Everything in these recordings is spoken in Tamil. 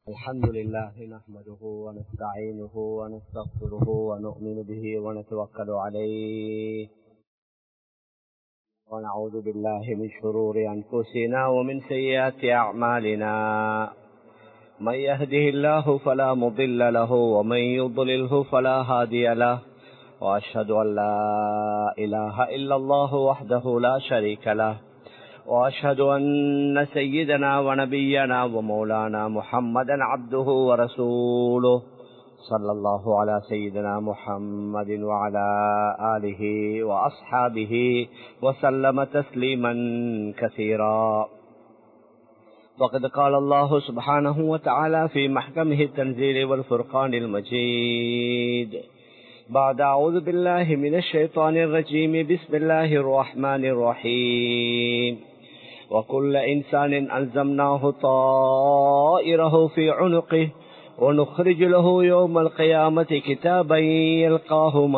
الحمد لله نحمده ونستعينه ونستغفره ونؤمن به ونتوكل عليه ونعوذ بالله من شرور أنفسنا ومن سيئات أعمالنا من يهده الله فلا مضل له ومن يضلله فلا هادي له وأشهد أن لا إله إلا الله وحده لا شريك له وأشهد أن سيدنا ونبينا ومولانا محمدا عبده ورسوله صلى الله على سيدنا محمد وعلى آله وأصحابه وسلم تسليما كثيرا وقد قال الله سبحانه وتعالى في محكمه التنزيل والفرقان المجيد بعد أعوذ بالله من الشيطان الرجيم بسم الله الرحمن الرحيم وكل إنسان ألزمناه طائره في عنقه ونخرج له يوم القيامة كتابا يلقاه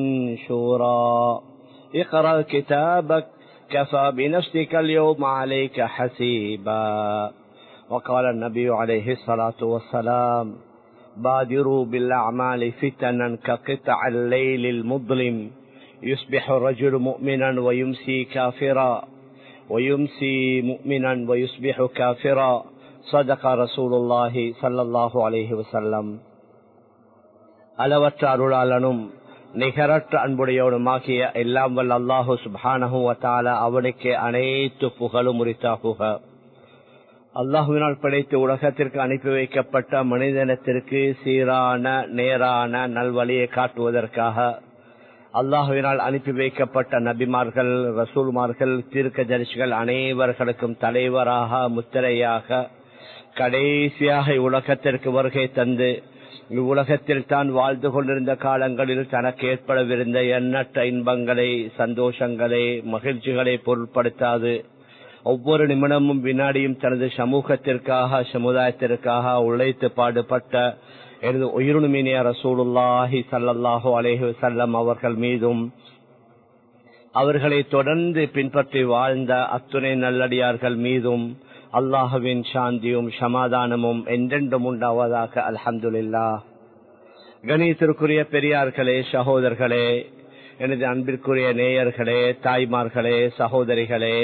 منشورا اقرأ كتابك كفى بنفسك اليوم عليك حسيبا وقال النبي عليه الصلاة والسلام بادروا بالأعمال فتنا كقطع الليل المظلم يصبح الرجل مؤمنا ويمسي كافرا ويمسي مؤمنا ويصبح كافرا صدق رسول الله صلى الله عليه وسلم அளவற்ற அருளாளனும் நிகரற்ற அன்புடையவனுமாகிய எல்லாம் வல்ல அல்லாஹு சுபானஹு வத்தால அவனுக்கு அனைத்து புகழும் உரித்தாகுக அல்லாஹுவினால் படைத்து உலகத்திற்கு அனுப்பி வைக்கப்பட்ட மனிதனத்திற்கு சீரான நேரான நல்வழியை காட்டுவதற்காக அல்லாஹுவினால் அனுப்பி வைக்கப்பட்ட நபிமார்கள் ரசூல்மார்கள் தீர்க்க தரிசிகள் அனைவர்களுக்கும் தலைவராக முத்திரையாக கடைசியாக உலகத்திற்கு வருகை தந்து இவ்வுலகத்தில் தான் வாழ்ந்து கொண்டிருந்த காலங்களில் தனக்கு ஏற்படவிருந்த எண்ணற்ற இன்பங்களை சந்தோஷங்களை மகிழ்ச்சிகளை பொருட்படுத்தாது ஒவ்வொரு நிமிடமும் வினாடியும் தனது சமூகத்திற்காக சமுதாயத்திற்காக உழைத்து பாடுபட்ட எனது உயிருணுமினிய ரசூலுல்லாஹி சல்லாஹூ அலேஹு செல்லம் அவர்கள் மீதும் அவர்களை தொடர்ந்து பின்பற்றி வாழ்ந்த அத்துணை நல்லடியார்கள் மீதும் அல்லாஹுவின் சாந்தியும் சமாதானமும் என்றென்றும் உண்டாவதாக அல்ஹம்துல்லா கணேசருக்குரிய பெரியார்களே சகோதரர்களே எனது அன்பிற்குரிய நேயர்களே தாய்மார்களே சகோதரிகளே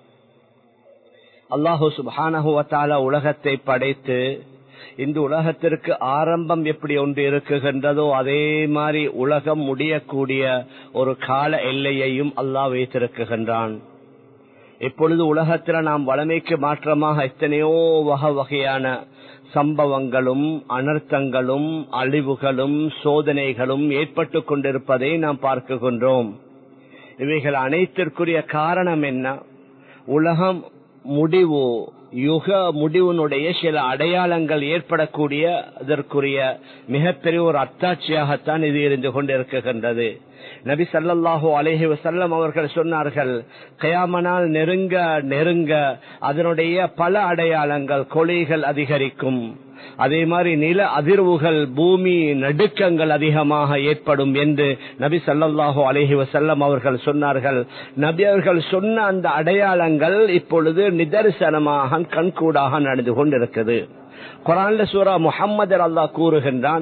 அல்லாஹு சுபானகுவத்தால உலகத்தை படைத்து இந்த உலகத்திற்கு ஆரம்பம் எப்படி ஒன்று இருக்குகின்றதோ அதே மாதிரி உலகம் முடியக்கூடிய ஒரு கால எல்லையையும் அல்லாஹ் வைத்திருக்குகின்றான் இப்பொழுது உலகத்தில் நாம் வளமைக்கு மாற்றமாக எத்தனையோ வகை வகையான சம்பவங்களும் அனர்த்தங்களும் அழிவுகளும் சோதனைகளும் ஏற்பட்டு கொண்டிருப்பதை நாம் பார்க்குகின்றோம் இவைகள் அனைத்திற்குரிய காரணம் என்ன உலகம் முடிவு யுக முடிவினுடைய சில அடையாளங்கள் ஏற்படக்கூடிய அதற்குரிய மிகப்பெரிய ஒரு அத்தாட்சியாகத்தான் இது இருந்து கொண்டிருக்கின்றது நபி சல்லாஹூ அலேஹி வசல்லம் அவர்கள் சொன்னார்கள் கயாமனால் நெருங்க நெருங்க அதனுடைய பல அடையாளங்கள் கொலைகள் அதிகரிக்கும் அதே மாதிரி நில அதிர்வுகள் பூமி நடுக்கங்கள் அதிகமாக ஏற்படும் என்று நபி சல்லாஹூ அலஹி வசல்லம் அவர்கள் சொன்னார்கள் நபி அவர்கள் சொன்ன அந்த அடையாளங்கள் இப்பொழுது நிதர்சனமாக கண்கூடாக நடந்து கொண்டிருக்கிறது குரான்ல சூரா முகம்மது அல்லா கூறுகின்றான்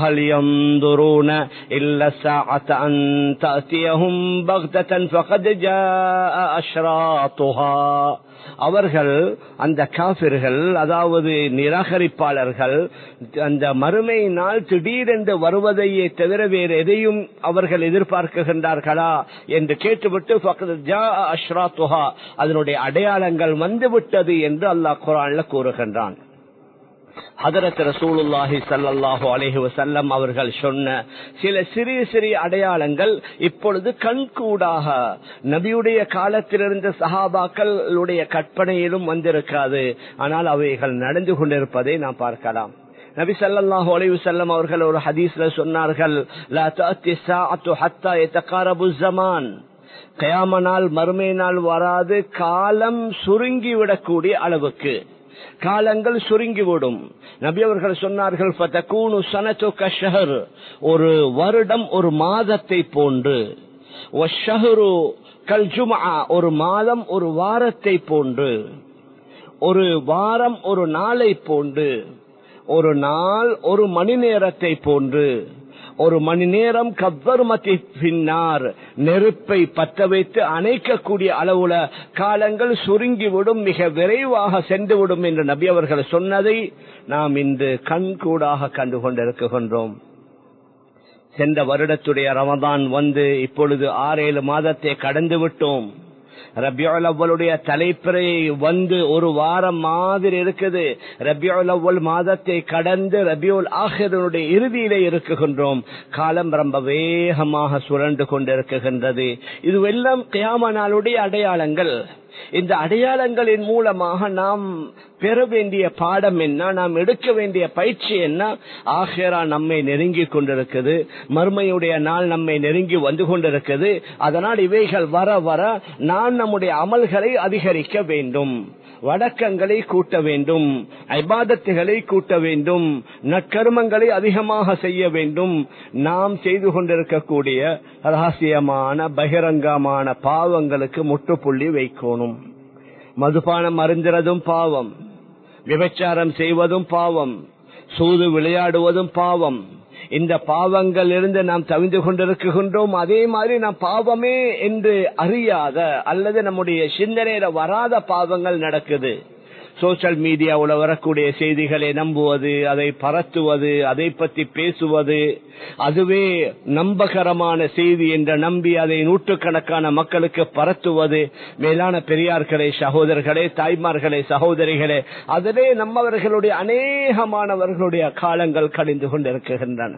அவர்கள் அந்த காபிர்கள் அதாவது நிராகரிப்பாளர்கள் அந்த மறுமை நாள் திடீரென்று வருவதையே தவிர வேறு எதையும் அவர்கள் எதிர்பார்க்கின்றார்களா என்று கேட்டுவிட்டு அஷ்ராத்துஹா அதனுடைய அடையாளங்கள் வந்துவிட்டது என்று அல்லாஹ் குரான்ல கூறுகின்றான் ஹதரத் ரசூலுல்லாஹி சல்லாஹு அலஹி வசல்லம் அவர்கள் சொன்ன சில சிறிய சிறிய அடையாளங்கள் இப்பொழுது கண்கூடாக நபியுடைய காலத்திலிருந்த சஹாபாக்களுடைய கற்பனையிலும் வந்திருக்காது ஆனால் அவைகள் நடந்து கொண்டிருப்பதை நாம் பார்க்கலாம் நபி சல்லாஹூ அலைவு செல்லம் அவர்கள் ஒரு ஹதீஸ்ல சொன்னார்கள் கயாமனால் மறுமை நாள் வராது காலம் சுருங்கிவிடக்கூடிய அளவுக்கு காலங்கள் சுருங்கிவிடும் நபி அவர்கள் சொன்னார்கள் ஒரு வருடம் ஒரு மாதத்தை போன்று ஒரு மாதம் ஒரு வாரத்தை போன்று ஒரு வாரம் ஒரு நாளை போன்று ஒரு நாள் ஒரு மணி நேரத்தை போன்று ஒரு மணி நேரம் கவ்வருமத்தை பின்னார் நெருப்பை பத்த வைத்து அணைக்கக்கூடிய அளவுல காலங்கள் சுருங்கிவிடும் மிக விரைவாக சென்றுவிடும் என்று நபி அவர்கள் சொன்னதை நாம் இன்று கண்கூடாக கண்டு கொண்டிருக்கின்றோம் சென்ற வருடத்துடைய ரமதான் வந்து இப்பொழுது ஆறேழு மாதத்தை கடந்து விட்டோம் ரபியுல் அவ்வளுடைய தலைப்பிறை வந்து ஒரு வாரம் மாதிரி இருக்குது ரபியுல் அவ்வல் மாதத்தை கடந்து ரபியுல் ஆஹிரனுடைய இறுதியிலே இருக்குகின்றோம் காலம் ரொம்ப வேகமாக சுரண்டு கொண்டிருக்குகின்றது இதுவெல்லாம் கியாம நாளுடைய அடையாளங்கள் இந்த அடையாளங்களின் மூலமாக நாம் பெற வேண்டிய பாடம் என்ன நாம் எடுக்க வேண்டிய பயிற்சி என்ன ஆஹேரா நம்மை நெருங்கி கொண்டிருக்குது மறுமையுடைய நாள் நம்மை நெருங்கி வந்து கொண்டிருக்குது அதனால் இவைகள் வர வர நாம் நம்முடைய அமல்களை அதிகரிக்க வேண்டும் வடக்கங்களை கூட்ட வேண்டும் ஐபாதத்துகளை கூட்ட வேண்டும் நற்கருமங்களை அதிகமாக செய்ய வேண்டும் நாம் செய்து கொண்டிருக்கக்கூடிய ரகசியமான பகிரங்கமான பாவங்களுக்கு முற்றுப்புள்ளி வைக்கணும் மதுபானம் அருந்துறதும் பாவம் விபச்சாரம் செய்வதும் பாவம் சூது விளையாடுவதும் பாவம் இந்த பாவங்கள் இருந்து நாம் தவிந்து கொண்டிருக்கின்றோம் அதே மாதிரி நாம் பாவமே என்று அறியாத அல்லது நம்முடைய சிந்தனையில வராத பாவங்கள் நடக்குது சோசியல் மீடியாவில் வரக்கூடிய செய்திகளை நம்புவது அதை பரத்துவது அதை பற்றி பேசுவது அதுவே நம்பகரமான செய்தி என்று நம்பி அதை நூற்றுக்கணக்கான மக்களுக்கு பரத்துவது மேலான பெரியார்களே சகோதரர்களே தாய்மார்களே சகோதரிகளே அதிலே நம்மவர்களுடைய அநேகமானவர்களுடைய காலங்கள் கழிந்து கொண்டிருக்கின்றன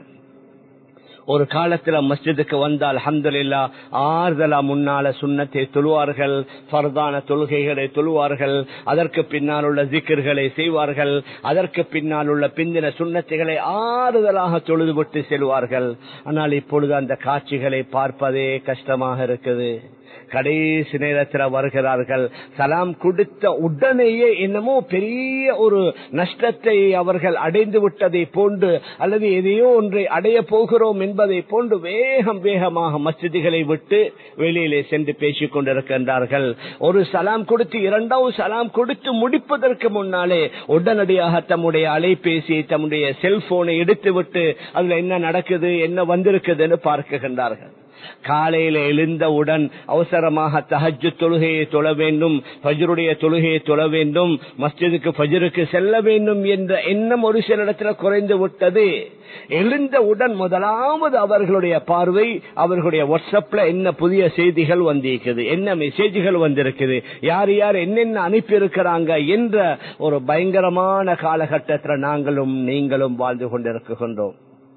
ஒரு காலத்துல மஸ்ஜிதுக்கு வந்தால் அஹமதுல்லா ஆறுதலா முன்னால சுண்ணத்தை தொழுவார்கள் பரதான தொழுகைகளை தொழுவார்கள் அதற்கு பின்னால் உள்ள ஜிக்கர்களை செய்வார்கள் அதற்கு பின்னால் உள்ள பிந்தின சுண்ணத்தைகளை ஆறுதலாக தொழுதுவிட்டு செல்வார்கள் ஆனால் இப்பொழுது அந்த காட்சிகளை பார்ப்பதே கஷ்டமாக இருக்குது கடைசி நேரத்தில் வருகிறார்கள் சலாம் கொடுத்த உடனேயே என்னமோ பெரிய ஒரு நஷ்டத்தை அவர்கள் அடைந்து விட்டதை போன்று அல்லது எதையோ ஒன்றை அடைய போகிறோம் என்பதை போன்று வேகம் வேகமாக மஸ்ஜிதுகளை விட்டு வெளியிலே சென்று பேசிக் கொண்டிருக்கின்றார்கள் ஒரு சலாம் கொடுத்து இரண்டாவது சலாம் கொடுத்து முடிப்பதற்கு முன்னாலே உடனடியாக தம்முடைய அலைபேசி தம்முடைய செல்போனை எடுத்துவிட்டு அதுல என்ன நடக்குது என்ன வந்திருக்குதுன்னு பார்க்குகின்றார்கள் காலையில எழுந்தவுடன் அவசரமாக தஹஜ் தொழுகையை தொழ வேண்டும் ஃபஜருடைய தொழுகையை தொழ வேண்டும் மஸ்ஜிதுக்கு ஃபஜருக்கு செல்ல வேண்டும் என்ற எண்ணம் ஒரு சில இடத்துல குறைந்து விட்டது எழுந்தவுடன் முதலாவது அவர்களுடைய பார்வை அவர்களுடைய வாட்ஸ்அப்ல என்ன புதிய செய்திகள் வந்திருக்குது என்ன மெசேஜ்கள் வந்திருக்குது யார் யார் என்னென்ன அனுப்பி இருக்கிறாங்க என்ற ஒரு பயங்கரமான காலகட்டத்தில் நாங்களும் நீங்களும் வாழ்ந்து கொண்டிருக்கின்றோம்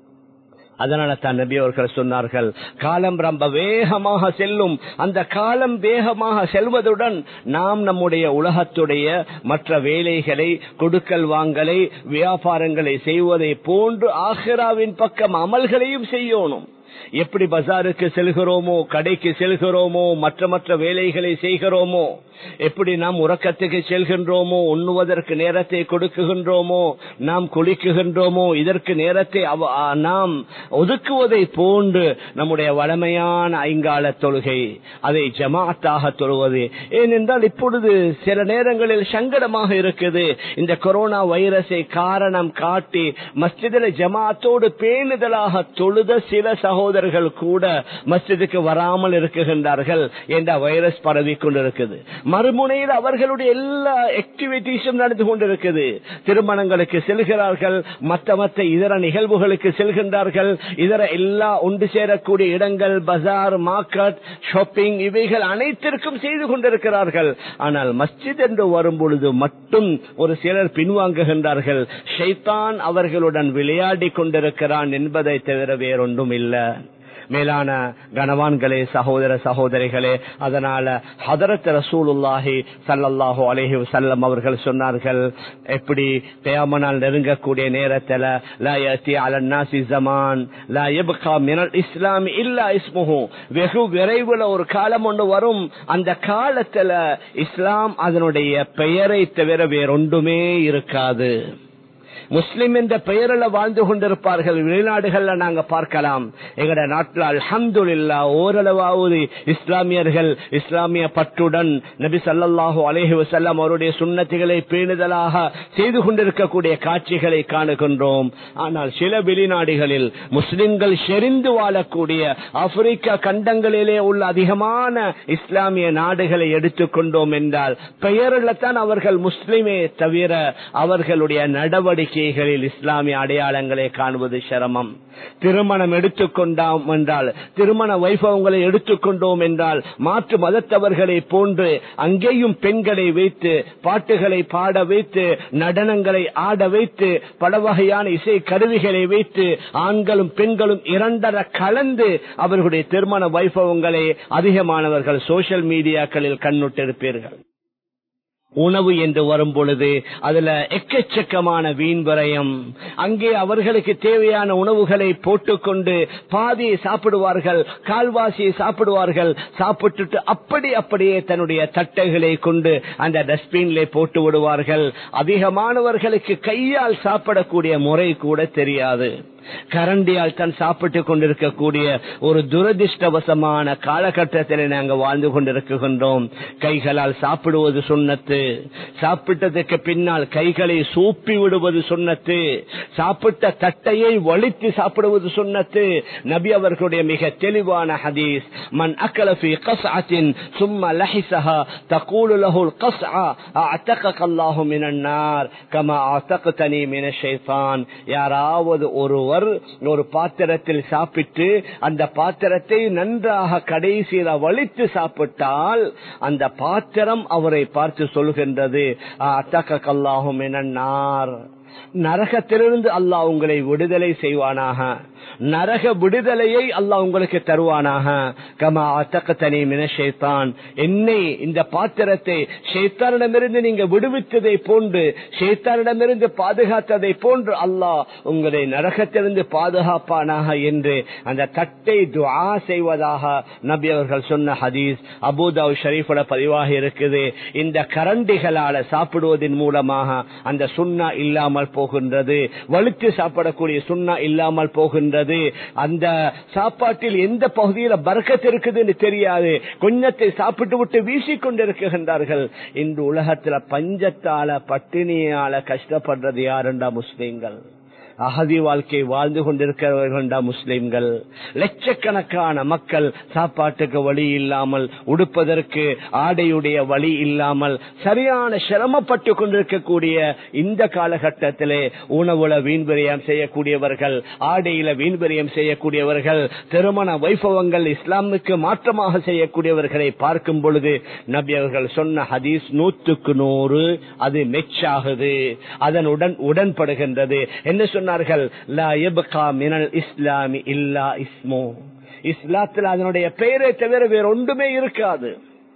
அதனால தான் நபி அவர்கள் சொன்னார்கள் காலம் ரொம்ப வேகமாக செல்லும் அந்த காலம் வேகமாக செல்வதுடன் நாம் நம்முடைய உலகத்துடைய மற்ற வேலைகளை கொடுக்கல் வாங்கலை வியாபாரங்களை செய்வதை போன்று ஆஹிராவின் பக்கம் அமல்களையும் செய்யணும் எப்படி பஜாருக்கு செல்கிறோமோ கடைக்கு செல்கிறோமோ மற்ற மற்ற வேலைகளை செய்கிறோமோ எப்படி நாம் உறக்கத்துக்கு செல்கின்றோமோ உண்ணுவதற்கு நேரத்தை கொடுக்குகின்றோமோ நாம் குளிக்குகின்றோமோ இதற்கு நேரத்தை நாம் ஒதுக்குவதை போன்று நம்முடைய வளமையான ஐங்கால தொழுகை அதை ஜமாத்தாக தொழுவது ஏனென்றால் இப்பொழுது சில நேரங்களில் சங்கடமாக இருக்குது இந்த கொரோனா வைரஸை காரணம் காட்டி மஸ்ஜிதில் ஜமாத்தோடு பேணுதலாக தொழுத சில சகோதரர்கள் கூட மஸ்ஜிதுக்கு வராமல் இருக்குகின்றார்கள் என்ற வைரஸ் பரவி கொண்டிருக்குது மறுமுனையில் அவர்களுடைய எல்லா ஆக்டிவிட்டிஸும் நடந்து கொண்டிருக்குது திருமணங்களுக்கு செல்கிறார்கள் மற்ற மற்ற இதர நிகழ்வுகளுக்கு செல்கின்றார்கள் இதர எல்லா ஒன்று சேரக்கூடிய இடங்கள் பஜார் மார்க்கெட் ஷாப்பிங் இவைகள் அனைத்திற்கும் செய்து கொண்டிருக்கிறார்கள் ஆனால் மஸ்ஜித் என்று வரும் பொழுது மட்டும் ஒரு சிலர் பின்வாங்குகின்றார்கள் ஷைத்தான் அவர்களுடன் விளையாடி கொண்டிருக்கிறான் என்பதை தவிர வேறொன்றும் இல்லை மேலான கனவான்களே சகோதர சகோதரிகளே அதனால ஹதரத் ரசூலுல்லாஹி சல்லல்லாஹு அலைஹி வஸல்லம் அவர்கள் சொன்னார்கள் எப்படி கியாமனால் நெருங்கக்கூடிய நேரத்துல லா யதி அல நாசி ஜமான் லா யப்கா மினல் இஸ்லாம் இல்லா இஸ்முஹு வெகு விரைவில் ஒரு காலம் ஒன்று வரும் அந்த காலத்துல இஸ்லாம் அதனுடைய பெயரை தவிர வேறொன்றுமே இருக்காது முஸ்லிம் என்ற பெயரில் வாழ்ந்து கொண்டிருப்பார்கள் வெளிநாடுகள்ல நாங்க பார்க்கலாம் எங்கட நாட்டில் அல்ஹம்துலில்லா ஓரளவாவது இஸ்லாமியர்கள் இஸ்லாமிய பற்றுடன் நபி ஸல்லல்லாஹு அலைஹி வஸல்லம் அவருடைய சுன்னத்துகளை பேணுதலாக செய்து கொண்டிருக்கக்கூடிய காட்சிகளை காணுகின்றோம் ஆனால் சில வெளிநாடுகளில் முஸ்லிம்கள் செறிந்து வாழக்கூடிய ஆப்பிரிக்கா கண்டங்களிலே உள்ள அதிகமான இஸ்லாமிய நாடுகளை எடுத்துக்கொண்டோம் என்றால் பெயரில் தான் அவர்கள் முஸ்லிமே தவிர அவர்களுடைய நடவடிக்கைகளில் இஸ்லாமிய அடையாளங்களை காணுவது சிரமம் திருமணம் எடுத்துக்கொண்டோம் என்றால் திருமண வைபவங்களை எடுத்துக்கொண்டோம் என்றால் மாற்று மதத்தவர்களை போன்று அங்கேயும் பெண்களை வைத்து பாட்டுகளை பாட வைத்து நடனங்களை ஆட வைத்து பல வகையான இசை கருவிகளை வைத்து ஆண்களும் பெண்களும் இரண்டர கலந்து அவர்களுடைய திருமண வைபவங்களை அதிகமானவர்கள் சோசியல் மீடியாக்களில் கண்ணுட்டிருப்பீர்கள் உணவு என்று வரும் பொழுது அதுல எக்கச்சக்கமான வீண் விரயம் அங்கே அவர்களுக்கு தேவையான உணவுகளை போட்டுக்கொண்டு பாதியை சாப்பிடுவார்கள் கால்வாசியை சாப்பிடுவார்கள் சாப்பிட்டுட்டு அப்படி அப்படியே தன்னுடைய தட்டைகளை கொண்டு அந்த டஸ்ட்பின்ல போட்டு விடுவார்கள் அதிகமானவர்களுக்கு கையால் சாப்பிடக்கூடிய முறை கூட தெரியாது கரண்டியால் தான் சாப்பிட்டு கொண்டிருக்கக்கூடிய ஒரு துரதிருஷ்டவசமான காலகட்டத்தில் நாங்கள் வாழ்ந்து கொண்டிருக்கின்றோம் கைகளால் சாப்பிடுவது சுண்ணத்து சாப்பிட்டதுக்கு பின்னால் கைகளை சூப்பி விடுவது சுண்ணத்து சாப்பிட்ட தட்டையை வலித்து சாப்பிடுவது சுண்ணத்து நபி அவர்களுடைய மிக தெளிவான ஹதீஸ் மன் அக்கலபி கஸ்அத்தின் சும்மா லஹிசஹா தகூலு லஹுல் கஸ்அ அஅதகக அல்லாஹு மினன் நார் கமா அஅதகதனி மினஷ் ஷைத்தான் யாராவது ஒருவர் ஒரு பாத்திரத்தில் சாப்பிட்டு அந்த பாத்திரத்தை நன்றாக கடைசியில வலித்து சாப்பிட்டால் அந்த பாத்திரம் அவரை பார்த்து சொல்கின்றது அத்தக கல்லாகும் என நரகத்திலிருந்து அல்லாஹ் உங்களை விடுதலை செய்வானாக நரக விடுதலையை அல்லாஹ் உங்களுக்கு தருவானாக கமா அத்தகத்தனி மினஷேத்தான் என்னை இந்த பாத்திரத்தை ஷேத்தானிடமிருந்து நீங்க விடுவித்ததை போன்று ஷேத்தானிடமிருந்து பாதுகாத்ததை போன்று அல்லாஹ் உங்களை நரகத்திலிருந்து பாதுகாப்பானாக என்று அந்த தட்டை துஆ செய்வதாக நபி அவர்கள் சொன்ன ஹதீஸ் அபுதாவ் ஷரீஃபோட பதிவாக இருக்குது இந்த கரண்டிகளால சாப்பிடுவதன் மூலமாக அந்த சுண்ணா இல்லாமல் போகின்றது வலுத்து சாப்பிடக்கூடிய சுண்ணா இல்லாமல் போகின்றது அந்த சாப்பாட்டில் எந்த பகுதியில பறக்கத்து இருக்குதுன்னு தெரியாது கொஞ்சத்தை சாப்பிட்டு விட்டு வீசிக்கொண்டிருக்கின்றார்கள் இன்று உலகத்துல பஞ்சத்தால பட்டினியால கஷ்டப்படுறது யாருண்டா முஸ்லீம்கள் அகதி வாழ்க்கை வாழ்ந்து கொண்டிருக்கிறவர்கள் முஸ்லிம்கள் லட்சக்கணக்கான மக்கள் சாப்பாட்டுக்கு வழி இல்லாமல் உடுப்பதற்கு ஆடையுடைய வழி இல்லாமல் சரியான சிரமப்பட்டு கொண்டிருக்கக்கூடிய இந்த காலகட்டத்திலே உணவுல வீண்விரயம் செய்யக்கூடியவர்கள் ஆடையில வீண்விரயம் செய்யக்கூடியவர்கள் திருமண வைபவங்கள் இஸ்லாமுக்கு மாற்றமாக செய்யக்கூடியவர்களை பார்க்கும் பொழுது நபி அவர்கள் சொன்ன ஹதீஸ் நூற்றுக்கு நூறு அது மெச்சாகுது அதனுடன் உடன்படுகின்றது என்ன சொன்ன சொன்னார்கள் இஸ்லாமி இல்லா இஸ்மோ இஸ்லாத்தில் அதனுடைய பெயரை தவிர வேற ஒன்றுமே இருக்காது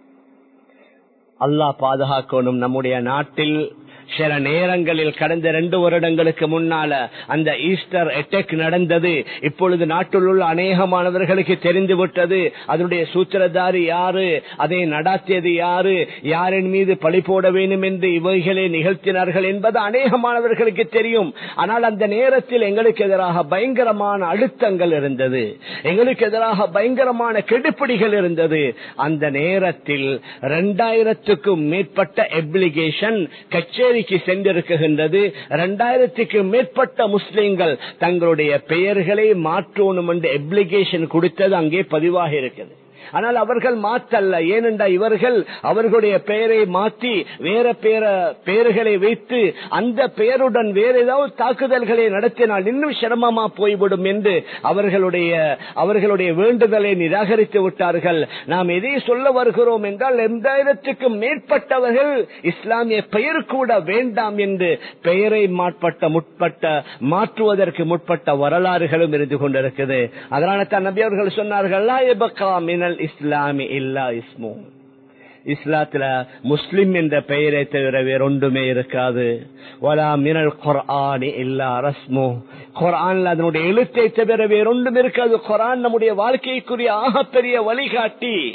அல்லாஹ் பாதுகாக்கணும் நம்முடைய நாட்டில் சில நேரங்களில் கடந்த ரெண்டு வருடங்களுக்கு முன்னால அந்த ஈஸ்டர் அட்டாக் நடந்தது இப்பொழுது நாட்டில் உள்ள அநேகமானவர்களுக்கு தெரிந்து விட்டது அதனுடைய சூத்திரதாரி யாரு அதை நடாத்தியது யாரு யாரின் மீது பழி போட வேண்டும் என்று இவைகளை நிகழ்த்தினார்கள் என்பது அநேகமானவர்களுக்கு தெரியும் ஆனால் அந்த நேரத்தில் எங்களுக்கு எதிராக பயங்கரமான அழுத்தங்கள் இருந்தது எங்களுக்கு எதிராக பயங்கரமான கெடுப்பிடிகள் இருந்தது அந்த நேரத்தில் இரண்டாயிரத்துக்கும் மேற்பட்ட எப்ளிகேஷன் கச்சேரி கச்சேரிக்கு சென்றிருக்கின்றது இரண்டாயிரத்துக்கு மேற்பட்ட முஸ்லிம்கள் தங்களுடைய பெயர்களை மாற்றணும் என்று எப்ளிகேஷன் கொடுத்தது அங்கே பதிவாக இருக்கிறது ஆனால் அவர்கள் மாற்றல்ல ஏனென்றா இவர்கள் அவர்களுடைய பெயரை மாற்றி வேற பேர பெயர்களை வைத்து அந்த பெயருடன் வேற ஏதாவது தாக்குதல்களை நடத்தினால் இன்னும் சிரமமா போய்விடும் என்று அவர்களுடைய அவர்களுடைய வேண்டுதலை நிராகரித்து விட்டார்கள் நாம் எதை சொல்ல வருகிறோம் என்றால் இரண்டாயிரத்துக்கும் மேற்பட்டவர்கள் இஸ்லாமிய பெயர் கூட வேண்டாம் என்று பெயரை மாற்பட்ட முற்பட்ட மாற்றுவதற்கு முற்பட்ட வரலாறுகளும் இருந்து கொண்டிருக்குது அதனால தான் நபி அவர்கள் சொன்னார்கள் இஸ்லாமி இல்லா இஸ்மோ இஸ்லாத்துல முஸ்லிம் என்ற பெயரை தவிர வேறொன்றுமே இருக்காது வலா மினல் குர்ஆனி இல்லா ரஸ்மோ குரான்ல அதனுடைய எழுத்தை தவிர வேறொன்றும் இருக்காது குரான் நம்முடைய வாழ்க்கைக்குரிய ஆகப்பெரிய வழிகாட்டி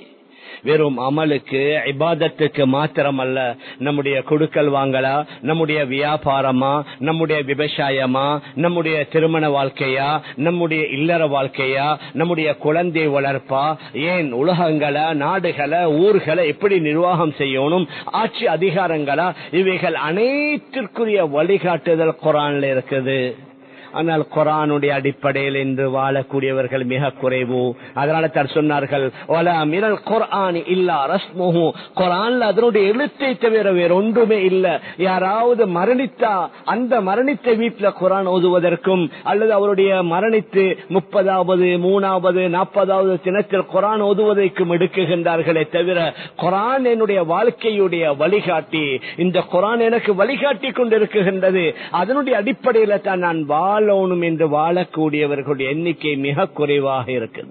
வெறும் அமலுக்கு இபாதத்துக்கு மாத்திரமல்ல நம்முடைய கொடுக்கல் வாங்கலா நம்முடைய வியாபாரமா நம்முடைய விவசாயமா நம்முடைய திருமண வாழ்க்கையா நம்முடைய இல்லற வாழ்க்கையா நம்முடைய குழந்தை வளர்ப்பா ஏன் உலகங்களை நாடுகளை ஊர்களை எப்படி நிர்வாகம் செய்யணும் ஆட்சி அதிகாரங்களா இவைகள் அனைத்திற்குரிய வழிகாட்டுதல் குரான்ல இருக்குது ஆனால் குரானுடைய அடிப்படையில் இன்று வாழக்கூடியவர்கள் மிக குறைவு அதனால தான் சொன்னார்கள் குரான் இல்லா ரஸ்முஹு குரான்ல அதனுடைய எழுத்தை தவிர வேற ஒன்றுமே இல்ல யாராவது மரணித்தா அந்த மரணித்த வீட்டுல குரான் ஓதுவதற்கும் அல்லது அவருடைய மரணித்து முப்பதாவது மூணாவது நாற்பதாவது தினத்தில் குரான் ஓதுவதற்கும் எடுக்குகின்றார்களே தவிர குரான் என்னுடைய வாழ்க்கையுடைய வழிகாட்டி இந்த குரான் எனக்கு வழிகாட்டி கொண்டிருக்குகின்றது அதனுடைய அடிப்படையில தான் நான் வாழ வாழணும் என்று வாழக்கூடியவர்களுடைய எண்ணிக்கை மிக குறைவாக இருக்குது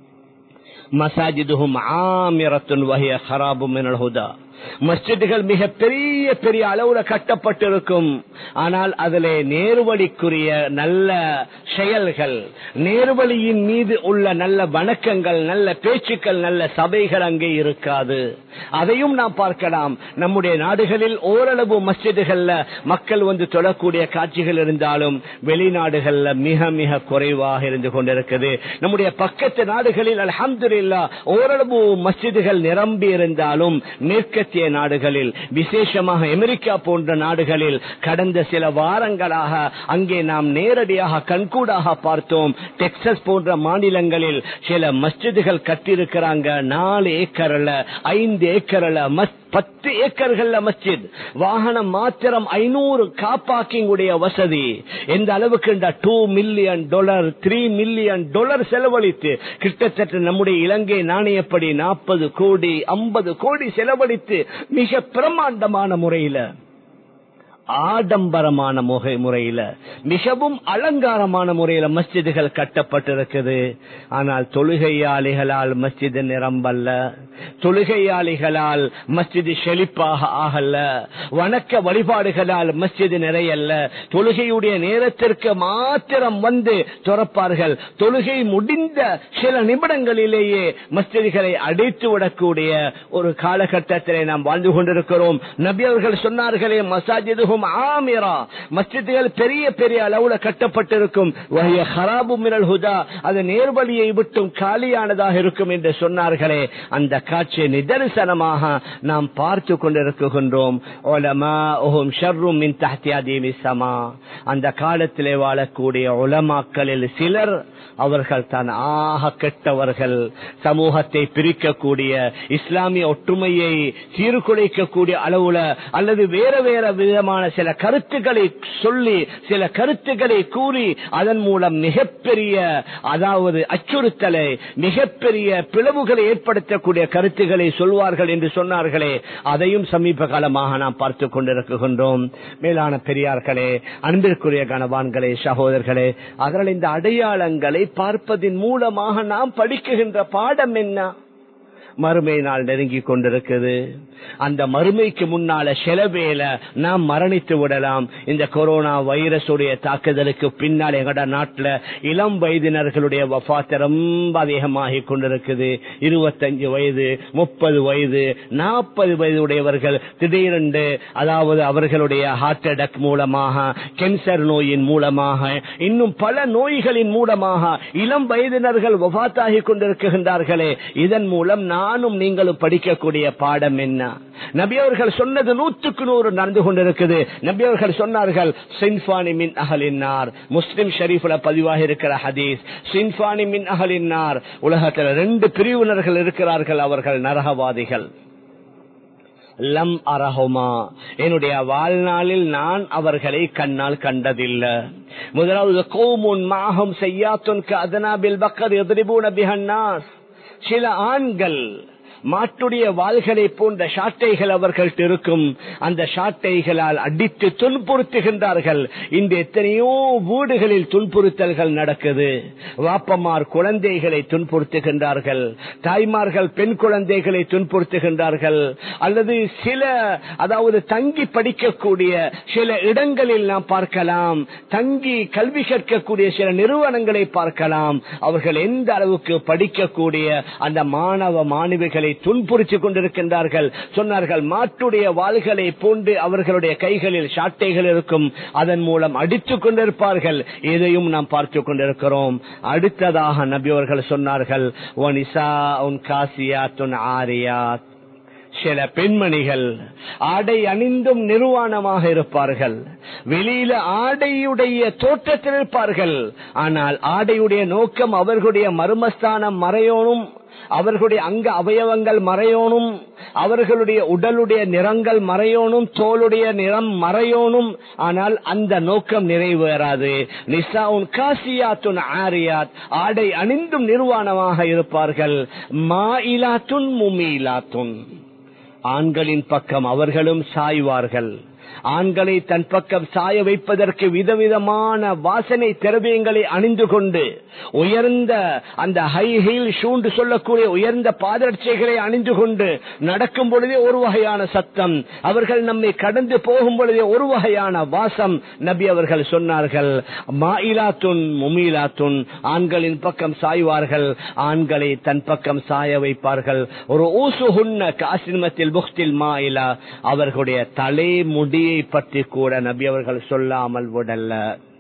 மசாஜிதுகும் ஆமிரத்துன் வகைய ஹராபும் ஹுதா மஸ்ஜிதுகள் மிக பெரிய பெரிய அளவுல கட்டப்பட்டிருக்கும் ஆனால் அதில் நேர்வழிக்குரிய நல்ல செயல்கள் நேர்வழியின் மீது உள்ள நல்ல வணக்கங்கள் நல்ல பேச்சுக்கள் நல்ல சபைகள் அங்கே இருக்காது அதையும் நாம் பார்க்கலாம் நம்முடைய நாடுகளில் ஓரளவு மஸ்ஜிதுகள்ல மக்கள் வந்து தொழக்கூடிய காட்சிகள் இருந்தாலும் வெளிநாடுகள்ல மிக மிக குறைவாக இருந்து கொண்டிருக்குது நம்முடைய பக்கத்து நாடுகளில் அலமதுல்லா ஓரளவு மஸ்ஜிதுகள் நிரம்பி இருந்தாலும் மேற்கத்திய நாடுகளில் விசேஷமாக அமெரிக்கா போன்ற நாடுகளில் கடந்த சில வாரங்களாக அங்கே நாம் நேரடியாக கண்கூடாக பார்த்தோம் டெக்சஸ் போன்ற மாநிலங்களில் சில மஸ்ஜிதுகள் கட்டியிருக்கிறாங்க நாலு ஏக்கர்ல ஐந்து ஏக்கர்ல பத்து ஏக்கர்கள்ல மஸ்ஜித் வாகனம் மாத்திரம் ஐநூறு கார் பார்க்கிங் உடைய வசதி எந்த அளவுக்கு two million dollar three million dollar செலவழித்து கிட்டத்தட்ட நம்முடைய இலங்கை நாணயப்படி நாற்பது கோடி ஐம்பது கோடி செலவழித்து மிக பிரமாண்டமான முறையில ஆடம்பரமான முகை முறையில மிகவும் அலங்காரமான முறையில மஸ்ஜிதுகள் கட்டப்பட்டிருக்குது ஆனால் தொழுகையாளிகளால் மஸ்ஜிது நிரம்பல்ல தொழுகையாளிகளால் மஸ்ஜிது செழிப்பாக ஆகல வணக்க வழிபாடுகளால் மஸ்ஜிது நிறையல்ல தொழுகையுடைய நேரத்திற்கு மாத்திரம் வந்து துறப்பார்கள் தொழுகை முடிந்த சில நிமிடங்களிலேயே மஸ்ஜிதுகளை அடைத்து விடக்கூடிய ஒரு காலகட்டத்திலே நாம் வாழ்ந்து கொண்டிருக்கிறோம் நபி அவர்கள் சொன்னார்களே மசாஜிது ஆமிரா மஸ்ஜிதுகள் பெரிய பெரிய அளவுல கட்டப்பட்டிருக்கும் அது நேர்வழியை விட்டும் காலியானதாக இருக்கும் என்று சொன்னார்களே அந்த காட்சியை நிதர்சனமாக நாம் பார்த்து கொண்டிருக்கின்றோம் அந்த காலத்திலே வாழக்கூடிய உலமாக்களில் சிலர் அவர்கள் தான் ஆக கெட்டவர்கள் சமூகத்தை பிரிக்கக்கூடிய இஸ்லாமிய ஒற்றுமையை சீர்குலைக்கக்கூடிய அளவுல அல்லது வேற வேற விதமான சில கருத்துக்களை சொல்லி சில கருத்துக்களை கூறி அதன் மூலம் மிகப்பெரிய அதாவது அச்சுறுத்தலை மிகப்பெரிய பிளவுகளை ஏற்படுத்தக்கூடிய கருத்துக்களை சொல்வார்கள் என்று சொன்னார்களே அதையும் சமீப காலமாக நாம் பார்த்து கொண்டிருக்கின்றோம் மேலான பெரியார்களே அன்பிற்குரிய கனவான்களே சகோதரர்களே அதனால் இந்த அடையாளங்களை பார்ப்பதன் மூலமாக நாம் படிக்குகின்ற பாடம் என்ன மறுமை நாள் நெருங்கி கொண்டிருக்குது அந்த மறுமைக்கு முன்னால செலவேல நாம் மரணித்து விடலாம் இந்த கொரோனா வைரஸுடைய தாக்குதலுக்கு பின்னால் எங்கட நாட்டில் இளம் வயதினர்களுடைய வஃபாத்து ரொம்ப அதிகமாகி கொண்டிருக்குது இருபத்தஞ்சு வயது முப்பது வயது நாற்பது வயது உடையவர்கள் திடீரென்று அதாவது அவர்களுடைய ஹார்ட் அட்டாக் மூலமாக கேன்சர் நோயின் மூலமாக இன்னும் பல நோய்களின் மூலமாக இளம் வயதினர்கள் வஃத்தாகி கொண்டிருக்கின்றார்களே இதன் மூலம் நானும் நீங்களும் படிக்கக்கூடிய பாடம் என்ன நபி அவர்கள் சொன்னது நூற்றுக்கு நூறு நடந்து கொண்டிருக்குது நபி அவர்கள் சொன்னார்கள் சின்பானி மின் அகலினார் முஸ்லிம் ஷரீஃப்ல பதிவாக இருக்கிற ஹதீஸ் சின்பானி மின் அகலினார் உலகத்தில் ரெண்டு பிரிவினர்கள் இருக்கிறார்கள் அவர்கள் நரகவாதிகள் லம் அரஹுமா என்னுடைய வாழ்நாளில் நான் அவர்களை கண்ணால் கண்டதில்லை முதலாவது கோமுன் மாகம் செய்யாத்துன் அதனாபில் பக்கர் எதிரிபூன பிஹன்னாஸ் சில ஆண்கள் மாட்டுடைய வாள்களை போன்ற சாட்டைகள் அவர்கள்ட்ட இருக்கும் அந்த சாட்டைகளால் அடித்து துன்புறுத்துகின்றார்கள் இந்த எத்தனையோ வீடுகளில் துன்புறுத்தல்கள் நடக்குது வாப்பமார் குழந்தைகளை துன்புறுத்துகின்றார்கள் தாய்மார்கள் பெண் குழந்தைகளை துன்புறுத்துகின்றார்கள் அல்லது சில அதாவது தங்கி படிக்கக்கூடிய சில இடங்களில் நாம் பார்க்கலாம் தங்கி கல்வி கற்கக்கூடிய சில நிறுவனங்களை பார்க்கலாம் அவர்கள் எந்த அளவுக்கு படிக்கக்கூடிய அந்த மாணவ மாணவிகளை துன்புறுத்தி கொண்டிருக்கின்றார்கள் சொன்னார்கள் மாட்டுடைய வாள்களை போன்று அவர்களுடைய கைகளில் சாட்டைகள் இருக்கும் அதன் மூலம் அடித்துக் கொண்டிருப்பார்கள் இதையும் நாம் பார்த்து கொண்டிருக்கிறோம் அடுத்ததாக நபி அவர்கள் சொன்னார்கள் ஆரியாத் சில பெண்மணிகள் ஆடை அணிந்தும் நிர்வாணமாக இருப்பார்கள் வெளியில ஆடையுடைய தோற்றத்தில் இருப்பார்கள் ஆனால் ஆடையுடைய நோக்கம் அவர்களுடைய மர்மஸ்தானம் மறையோனும் அவர்களுடைய அங்க அவயவங்கள் மறையோனும் அவர்களுடைய உடலுடைய நிறங்கள் மறையோனும் தோளுடைய நிறம் மறையோனும் ஆனால் அந்த நோக்கம் நிறைவேறாது நிசாவுன் காசியாத்துன் ஆரியாத் ஆடை அணிந்தும் நிர்வாணமாக இருப்பார்கள் மா இலாத்துன் முமீலாத்துன் ஆண்களின் பக்கம் அவர்களும் சாய்வார்கள் ஆண்களை தன் பக்கம் சாய வைப்பதற்கு விதவிதமான வாசனை திரவியங்களை அணிந்து கொண்டு உயர்ந்த அந்த ஹை ஹீல் ஷூண்டு சொல்லக்கூடிய உயர்ந்த பாதரட்சைகளை அணிந்து கொண்டு நடக்கும் பொழுதே ஒரு வகையான சத்தம் அவர்கள் நம்மை கடந்து போகும் பொழுதே ஒரு வகையான வாசம் நபி அவர்கள் சொன்னார்கள் மாயிலாத்துன் முமீலாத்துன் ஆண்களின் பக்கம் சாய்வார்கள் ஆண்களை தன் பக்கம் சாய வைப்பார்கள் ஒரு ஊசுகுன்ன காசிமத்தில் புக்தில் மாயிலா அவர்களுடைய தலை முடியை பற்றி கூட நபி அவர்கள் சொல்லாமல் விடல்ல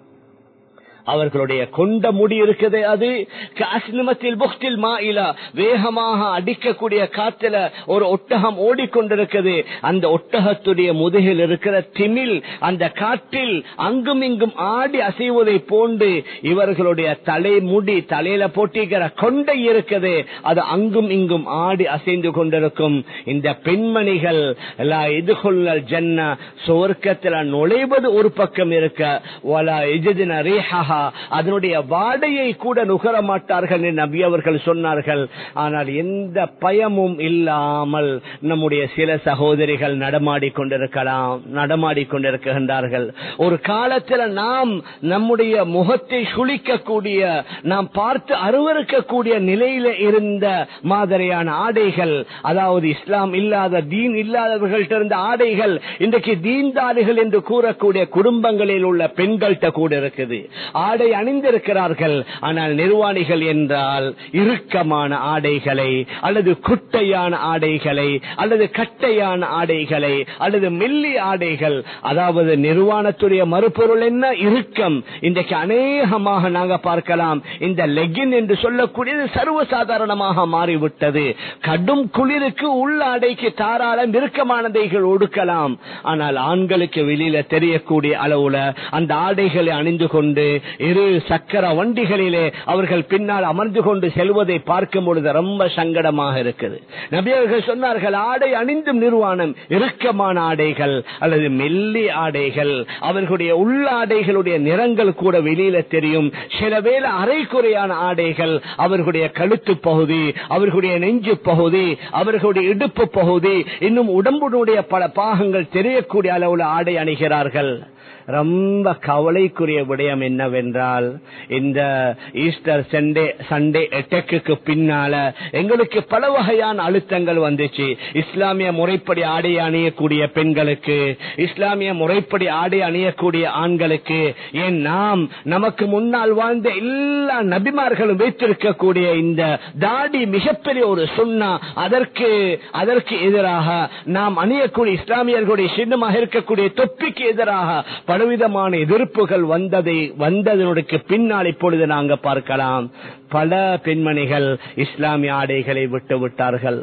அவர்களுடைய கொண்ட முடி இருக்குது அது காசினிமத்தில் புக்தில் மாயிலா வேகமாக அடிக்கக்கூடிய காத்துல ஒரு ஒட்டகம் ஓடிக்கொண்டிருக்குது அந்த ஒட்டகத்துடைய முதுகில் இருக்கிற திமில் அந்த காற்றில் அங்கும் இங்கும் ஆடி அசைவதை போன்று இவர்களுடைய தலை முடி தலையில போட்டிக்கிற கொண்டை இருக்குது அது அங்கும் இங்கும் ஆடி அசைந்து கொண்டிருக்கும் இந்த பெண்மணிகள் இது கொள்ளல் ஜன்ன சுவர்க்கத்தில் நுழைவது ஒரு பக்கம் இருக்க வலா எஜதின ரேஹா அதனுடைய வாடையை கூட நுகர மாட்டார்கள் என்று நபி அவர்கள் சொன்னார்கள் ஆனால் எந்த பயமும் இல்லாமல் நம்முடைய சில சகோதரிகள் நடமாடி கொண்டிருக்கலாம் நடமாடி கொண்டிருக்கின்றார்கள் ஒரு காலத்தில் நாம் நம்முடைய முகத்தை சுழிக்கக்கூடிய நாம் பார்த்து அருவறுக்கக்கூடிய நிலையில இருந்த மாதிரியான ஆடைகள் அதாவது இஸ்லாம் இல்லாத தீன் இல்லாதவர்கள்ட்ட இருந்த ஆடைகள் இன்றைக்கு தீன்தாரிகள் என்று கூறக்கூடிய குடும்பங்களில் உள்ள பெண்கள்கிட்ட கூட இருக்குது ஆடை அணிந்திருக்கிறார்கள் ஆனால் நிர்வாணிகள் என்றால் இறுக்கமான ஆடைகளை அல்லது குட்டையான ஆடைகளை அல்லது கட்டையான ஆடைகளை அல்லது மெல்லி ஆடைகள் அதாவது நிர்வாணத்துடைய மறுபொருள் என்ன இறுக்கம் இன்றைக்கு அநேகமாக நாங்க பார்க்கலாம் இந்த லெகின் என்று சொல்லக்கூடியது சர்வசாதாரணமாக மாறிவிட்டது கடும் குளிருக்கு உள்ள ஆடைக்கு தாராளம் இறுக்கமானதைகள் ஒடுக்கலாம் ஆனால் ஆண்களுக்கு வெளியில தெரியக்கூடிய அளவுல அந்த ஆடைகளை அணிந்து கொண்டு இரு சக்கர வண்டிகளிலே அவர்கள் பின்னால் அமர்ந்து கொண்டு செல்வதை பார்க்கும் பொழுது ரொம்ப சங்கடமாக இருக்குது நபியர்கள் சொன்னார்கள் ஆடை அணிந்தும் நிர்வாணம் இறுக்கமான ஆடைகள் அல்லது மெல்லி ஆடைகள் அவர்களுடைய உள்ள ஆடைகளுடைய நிறங்கள் கூட வெளியில தெரியும் சில வேளை அரைக்குறையான ஆடைகள் அவர்களுடைய கழுத்து பகுதி அவர்களுடைய நெஞ்சு பகுதி அவர்களுடைய இடுப்பு பகுதி இன்னும் உடம்புடைய பல பாகங்கள் தெரியக்கூடிய அளவுல ஆடை அணிகிறார்கள் ரொம்ப கவலைக்குரிய விடயம் என்னவென்றால் இந்த ஈஸ்டர் சண்டே சண்டே அட்டாக்கு பின்னால எங்களுக்கு பல வகையான அழுத்தங்கள் வந்துச்சு இஸ்லாமிய முறைப்படி ஆடை அணியக்கூடிய பெண்களுக்கு இஸ்லாமிய முறைப்படி ஆடை அணியக்கூடிய ஆண்களுக்கு ஏன் நாம் நமக்கு முன்னால் வாழ்ந்த எல்லா நபிமார்களும் வைத்திருக்கக்கூடிய இந்த தாடி மிகப்பெரிய ஒரு சுண்ணா அதற்கு அதற்கு எதிராக நாம் அணியக்கூடிய இஸ்லாமியர்களுடைய சின்னமாக இருக்கக்கூடிய தொப்பிக்கு எதிராக பலவிதமான எதிர்ப்புகள் வந்ததை வந்ததனுடைய பின்னால் இப்பொழுது நாங்க பார்க்கலாம் பல பெண்மணிகள் இஸ்லாமிய ஆடைகளை விட்டு விட்டார்கள்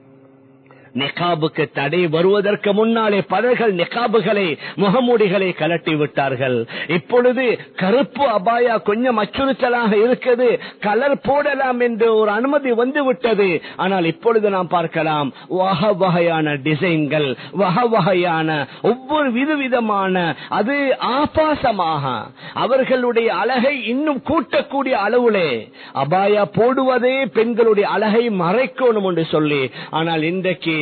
நிகாபுக்கு தடை வருவதற்கு முன்னாலே பலர்கள் நிகாபுகளை முகமூடிகளை கலட்டி விட்டார்கள் இப்பொழுது கருப்பு அபாயா கொஞ்சம் அச்சுறுத்தலாக இருக்குது கலர் போடலாம் என்று ஒரு அனுமதி வந்து விட்டது ஆனால் இப்பொழுது நாம் பார்க்கலாம் வகை வகையான டிசைன்கள் வகை வகையான ஒவ்வொரு விதவிதமான அது ஆபாசமாக அவர்களுடைய அழகை இன்னும் கூட்டக்கூடிய அளவுலே அபாயா போடுவதே பெண்களுடைய அழகை மறைக்கணும் என்று சொல்லி ஆனால் இன்றைக்கு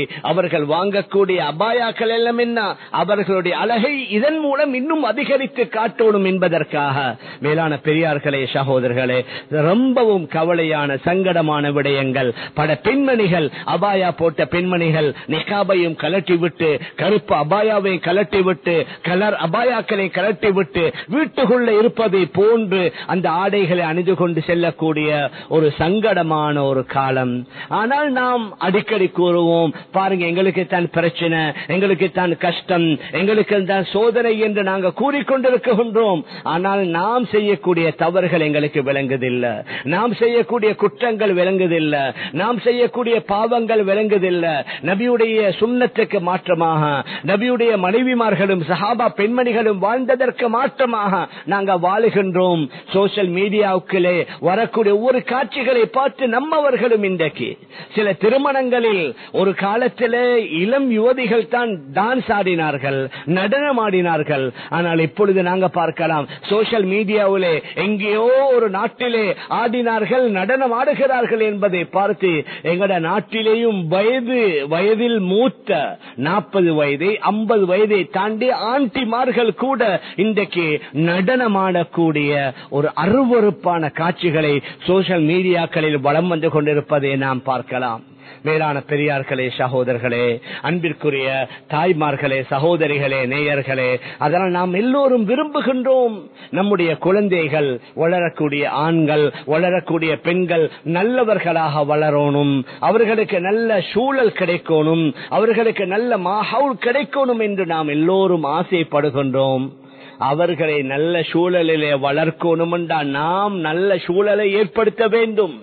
அவர்கள் வாங்கக்கூடிய அபாயாக்கள் எல்லாம் என்ன அவர்களுடைய அழகை இதன் மூலம் இன்னும் அதிகரித்து காட்டணும் என்பதற்காக மேலான பெரியார்களே சகோதரர்களே ரொம்பவும் கவலையான சங்கடமான விடயங்கள் பல பெண்மணிகள் அபாயா போட்ட பெண்மணிகள் நிகாபையும் கலட்டி விட்டு கருப்பு அபாயாவையும் கலட்டி விட்டு கலர் அபாயாக்களை கலட்டி விட்டு வீட்டுக்குள்ள இருப்பதை போன்று அந்த ஆடைகளை அணிந்து கொண்டு செல்லக்கூடிய ஒரு சங்கடமான ஒரு காலம் ஆனால் நாம் அடிக்கடி கூறுவோம் பாருங்க எங்களுக்கு தான் பிரச்சனை எங்களுக்கு தான் கஷ்டம் எங்களுக்கு தான் சோதனை என்று நாங்கள் கூறிக்கொண்டிருக்கின்றோம் ஆனால் நாம் செய்யக்கூடிய தவறுகள் எங்களுக்கு விளங்குதில்லை நாம் செய்யக்கூடிய குற்றங்கள் விளங்குதில்லை நாம் செய்யக்கூடிய பாவங்கள் விளங்குதில்லை நபியுடைய சுண்ணத்துக்கு மாற்றமாக நபியுடைய மனைவிமார்களும் சஹாபா பெண்மணிகளும் வாழ்ந்ததற்கு மாற்றமாக நாங்கள் வாழுகின்றோம் சோசியல் மீடியாவுக்களே வரக்கூடிய ஒவ்வொரு காட்சிகளை பார்த்து நம்மவர்களும் இன்றைக்கு சில திருமணங்களில் ஒரு காலத்திலே இளம் யுவதிகள் தான் டான்ஸ் ஆடினார்கள் நடனம் ஆடினார்கள் ஆனால் இப்பொழுது நாங்க பார்க்கலாம் சோசியல் மீடியாவிலே எங்கேயோ ஒரு நாட்டிலே ஆடினார்கள் நடனம் ஆடுகிறார்கள் என்பதை பார்த்து எங்கட நாட்டிலேயும் வயது வயதில் மூத்த நாற்பது வயதை ஐம்பது வயதை தாண்டி ஆண்டிமார்கள் கூட இன்றைக்கு நடனமாடக்கூடிய ஒரு அருவறுப்பான காட்சிகளை சோசியல் மீடியாக்களில் வளம் வந்து கொண்டிருப்பதை நாம் பார்க்கலாம் மேலான பெரியார்களே சகோதரர்களே அன்பிற்குரிய தாய்மார்களே சகோதரிகளே நேயர்களே அதனால் நாம் எல்லோரும் விரும்புகின்றோம் நம்முடைய குழந்தைகள் வளரக்கூடிய ஆண்கள் வளரக்கூடிய பெண்கள் நல்லவர்களாக வளரணும் அவர்களுக்கு நல்ல சூழல் கிடைக்கணும் அவர்களுக்கு நல்ல மாஹவுல் கிடைக்கணும் என்று நாம் எல்லோரும் ஆசைப்படுகின்றோம் அவர்களை நல்ல சூழலிலே வளர்க்கணும் நாம் நல்ல சூழலை ஏற்படுத்த வேண்டும்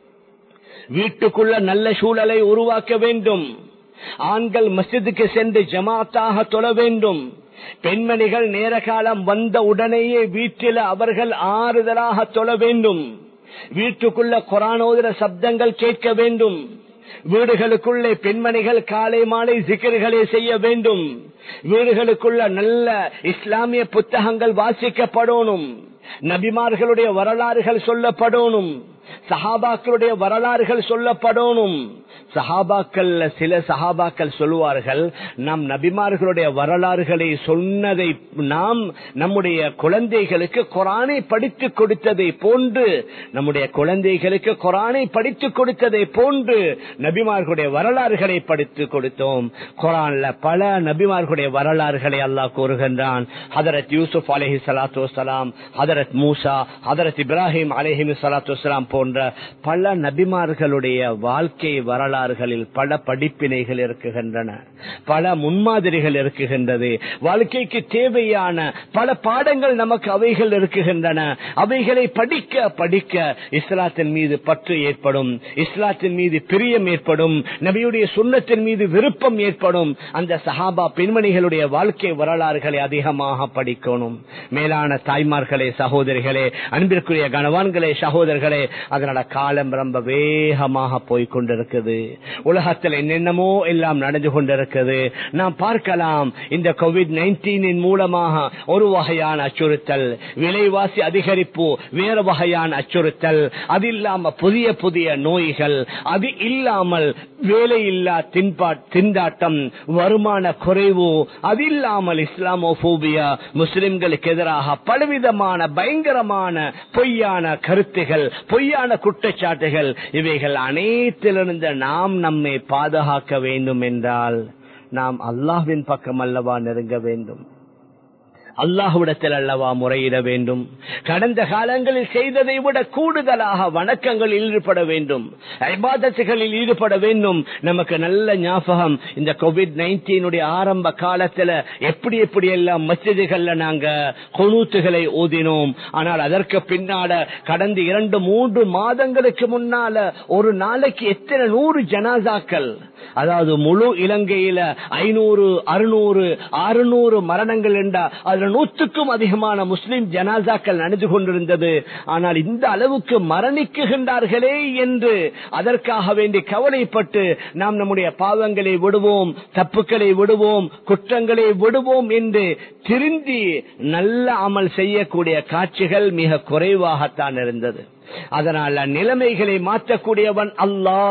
வீட்டுக்குள்ள நல்ல சூழலை உருவாக்க வேண்டும் ஆண்கள் மசிதுக்கு சென்று ஜமாத்தாக தொழ வேண்டும் பெண்மணிகள் நேர காலம் வந்த உடனேயே வீட்டில் அவர்கள் ஆறுதலாக தொழ வேண்டும் வீட்டுக்குள்ள கொரானோதர சப்தங்கள் கேட்க வேண்டும் வீடுகளுக்குள்ளே பெண்மணிகள் காலை மாலை சிக்கர்களை செய்ய வேண்டும் வீடுகளுக்குள்ள நல்ல இஸ்லாமிய புத்தகங்கள் வாசிக்கப்படணும் நபிமார்களுடைய வரலாறுகள் சொல்லப்படணும் சஹாபாக்களுடைய வரலாறுகள் சொல்லப்படணும் சஹாபாக்கள் சில சஹாபாக்கள் சொல்லுவார்கள் நம் நபிமார்களுடைய வரலாறுகளை சொன்னதை நாம் நம்முடைய குழந்தைகளுக்கு குரானை படித்து கொடுத்ததை போன்று நம்முடைய குழந்தைகளுக்கு குரானை படித்து கொடுத்ததை போன்று நபிமார்களுடைய வரலாறுகளை படித்து கொடுத்தோம் குரான்ல பல நபிமார்களுடைய வரலாறுகளை அல்லாஹ் கூறுகின்றான் ஹதரத் யூசுப் அலஹி சலாத்து வலாம் ஹதரத் மூசா ஹதரத் இப்ராஹிம் அலஹிம் சலாத்து வலாம் போன்ற பல நபிமார்களுடைய வாழ்க்கை வரலாறுகளில் பல படிப்பினைகள் இருக்குகின்றன பல முன்மாதிரிகள் இருக்குகின்றது வாழ்க்கைக்கு தேவையான பல பாடங்கள் நமக்கு அவைகள் இருக்குகின்றன அவைகளை படிக்க படிக்க இஸ்லாத்தின் மீது பற்று ஏற்படும் இஸ்லாத்தின் மீது பிரியம் ஏற்படும் நபியுடைய சுண்ணத்தின் மீது விருப்பம் ஏற்படும் அந்த சஹாபா பெண்மணிகளுடைய வாழ்க்கை வரலாறுகளை அதிகமாக படிக்கணும் மேலான தாய்மார்களே சகோதரிகளே அன்பிற்குரிய கணவான்களே சகோதரர்களே அதனால காலம் ரொம்ப வேகமாக போய்கொண்டிருக்குது உலகத்தில் என்னென்னமோ எல்லாம் நடந்து கொண்டிருக்குது நாம் பார்க்கலாம் இந்த கோவிட் நைன்டீனின் மூலமாக ஒரு வகையான அச்சுறுத்தல் விலைவாசி அதிகரிப்பு வேறு வகையான அச்சுறுத்தல் அது இல்லாம புதிய புதிய நோய்கள் அது இல்லாமல் வேலையில்லா தின்பா திண்டாட்டம் வருமான குறைவு அது இல்லாமல் இஸ்லாமோபோபியா முஸ்லிம்களுக்கு எதிராக பலவிதமான பயங்கரமான பொய்யான கருத்துகள் பொய்யான குற்றச்சாட்டுகள் இவைகள் அனைத்திலிருந்து நாம் நம்மை பாதுகாக்க வேண்டும் என்றால் நாம் அல்லாஹ்வின் பக்கம் அல்லவா நெருங்க வேண்டும் அல்லாஹுவிடத்தில் அல்லவா முறையிட வேண்டும் கடந்த காலங்களில் செய்ததை விட கூடுதலாக வணக்கங்களில் ஈடுபட வேண்டும் ஐபாதத்துகளில் ஈடுபட வேண்டும் நமக்கு நல்ல ஞாபகம் இந்த கோவிட் நைன்டீனுடைய ஆரம்ப காலத்துல எப்படி எப்படி எல்லாம் மசிதிகள்ல நாங்க கொனூத்துகளை ஊதினோம் ஆனால் அதற்கு பின்னால கடந்த இரண்டு மூன்று மாதங்களுக்கு முன்னால ஒரு நாளைக்கு எத்தனை நூறு ஜனாசாக்கள் அதாவது முழு இலங்கையில ஐநூறு அறுநூறு அறுநூறு மரணங்கள் என்றா அதுல நூற்றுக்கும் அதிகமான முஸ்லிம் ஜனாசாக்கள் நடந்து கொண்டிருந்தது ஆனால் இந்த அளவுக்கு மரணிக்குகின்றார்களே என்று அதற்காக வேண்டி கவலைப்பட்டு நாம் நம்முடைய பாவங்களை விடுவோம் தப்புக்களை விடுவோம் குற்றங்களை விடுவோம் என்று திருந்தி நல்ல அமல் செய்யக்கூடிய காட்சிகள் மிக குறைவாகத்தான் இருந்தது அதனால நிலைமைகளை மாற்றக்கூடியவன் அல்லாஹ்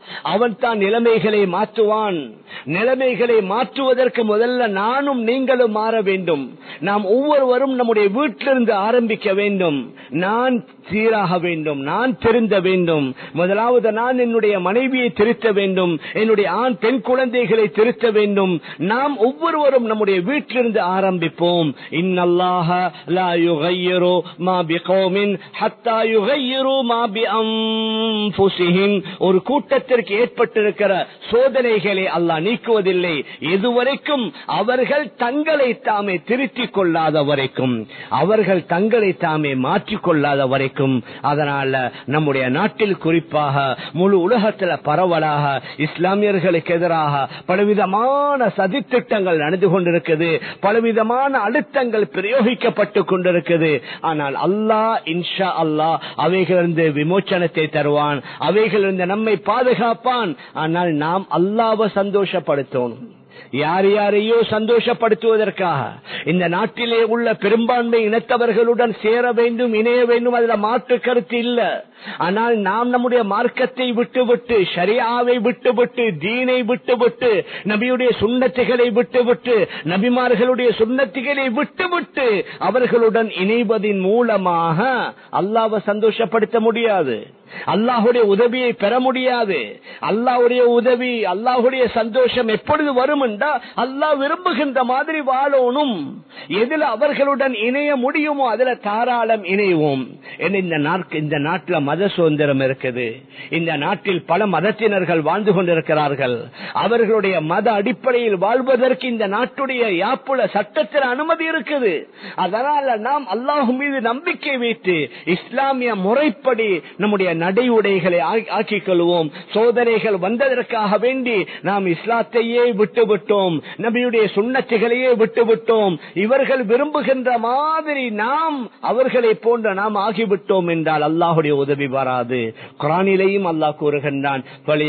அவன் தான் நிலைமைகளை மாற்றுவான் நிலைமைகளை மாற்றுவதற்கு முதல்ல நானும் நீங்களும் மாற வேண்டும் நாம் ஒவ்வொருவரும் நம்முடைய வீட்டிலிருந்து ஆரம்பிக்க வேண்டும் நான் சீராக வேண்டும் நான் திருந்த வேண்டும் முதலாவது நான் என்னுடைய மனைவியை திருத்த வேண்டும் என்னுடைய ஆண் பெண் குழந்தைகளை திருத்த வேண்டும் நாம் ஒவ்வொருவரும் நம்முடைய வீட்டிலிருந்து ஆரம்பிப்போம் இன்னல்லாக லா யுகையிரு மா பிகௌமின் ஹத்தா யுகையிரு மா பி அன்ஃபுஸிஹிம் ஒரு கூட்டத்திற்கு ஏற்பட்டிருக்கிற சோதனைகளை அல்லாஹ் நீக்குவதில்லை எதுவரைக்கும் அவர்கள் தங்களை தாமே திருத்திக் கொள்ளாத வரைக்கும் அவர்கள் தங்களை தாமே மாற்றிக் கொள்ளாத வரைக்கும் அதனால நம்முடைய நாட்டில் குறிப்பாக முழு உலகத்தில் பரவலாக இஸ்லாமியர்களுக்கு எதிராக பலவிதமான சதித்திட்டங்கள் நடந்து கொண்டிருக்குது பலவிதமான அழுத்தங்கள் பிரயோகிக்கப்பட்டு கொண்டிருக்குது ஆனால் அல்லாஹ் இன்ஷா அல்லாஹ் அவைகளிலிருந்து விமோச்சனத்தை தருவான் அவைகளிலிருந்து நம்மை பாதுகாப்பான் ஆனால் நாம் அல்லாவை சந்தோஷப்படுத்தணும் யார் யாரையோ சந்தோஷப்படுத்துவதற்காக இந்த நாட்டிலே உள்ள பெரும்பான்மை இனத்தவர்களுடன் சேர வேண்டும் இணைய வேண்டும் அதுல மாற்று கருத்து இல்ல ஆனால் நாம் நம்முடைய மார்க்கத்தை விட்டுவிட்டு ஷரியாவை விட்டுவிட்டு தீனை விட்டுவிட்டு நபியுடைய சுண்ணத்துகளை விட்டுவிட்டு நபிமார்களுடைய சுண்ணத்துகளை விட்டுவிட்டு அவர்களுடன் இணைவதன் மூலமாக அல்லாவை சந்தோஷப்படுத்த முடியாது அல்லாஹுடைய உதவியை பெற முடியாது அல்லாஹுடைய உதவி அல்லாஹுடைய சந்தோஷம் எப்பொழுது வரும் என்றா அல்லாஹ் விரும்புகின்ற மாதிரி வாழணும் எதுல அவர்களுடன் இணைய முடியுமோ அதுல தாராளம் இணைவோம் இந்த இந்த நாட்டில் மத சுதந்திரம் இருக்குது இந்த நாட்டில் பல மதத்தினர்கள் வாழ்ந்து கொண்டிருக்கிறார்கள் அவர்களுடைய மத அடிப்படையில் வாழ்வதற்கு இந்த நாட்டுடைய யாப்புல சட்டத்தில் அனுமதி இருக்குது அதனால நாம் அல்லாஹு மீது நம்பிக்கை வைத்து இஸ்லாமிய முறைப்படி நம்முடைய நடை உடைகளை ஆக்கிக் கொள்வோம் சோதனைகள் வந்ததற்காக வேண்டி நாம் இஸ்லாத்தையே விட்டுவிட்டோம் நபியுடைய சுண்ணத்துகளையே விட்டுவிட்டோம் இவர்கள் விரும்புகின்ற மாதிரி நாம் அவர்களை போன்ற நாம் ஆகிவிட்டோம் என்றால் அல்லாஹுடைய உதவி வராது குரானிலையும் அல்லாஹ் கூறுகின்றான்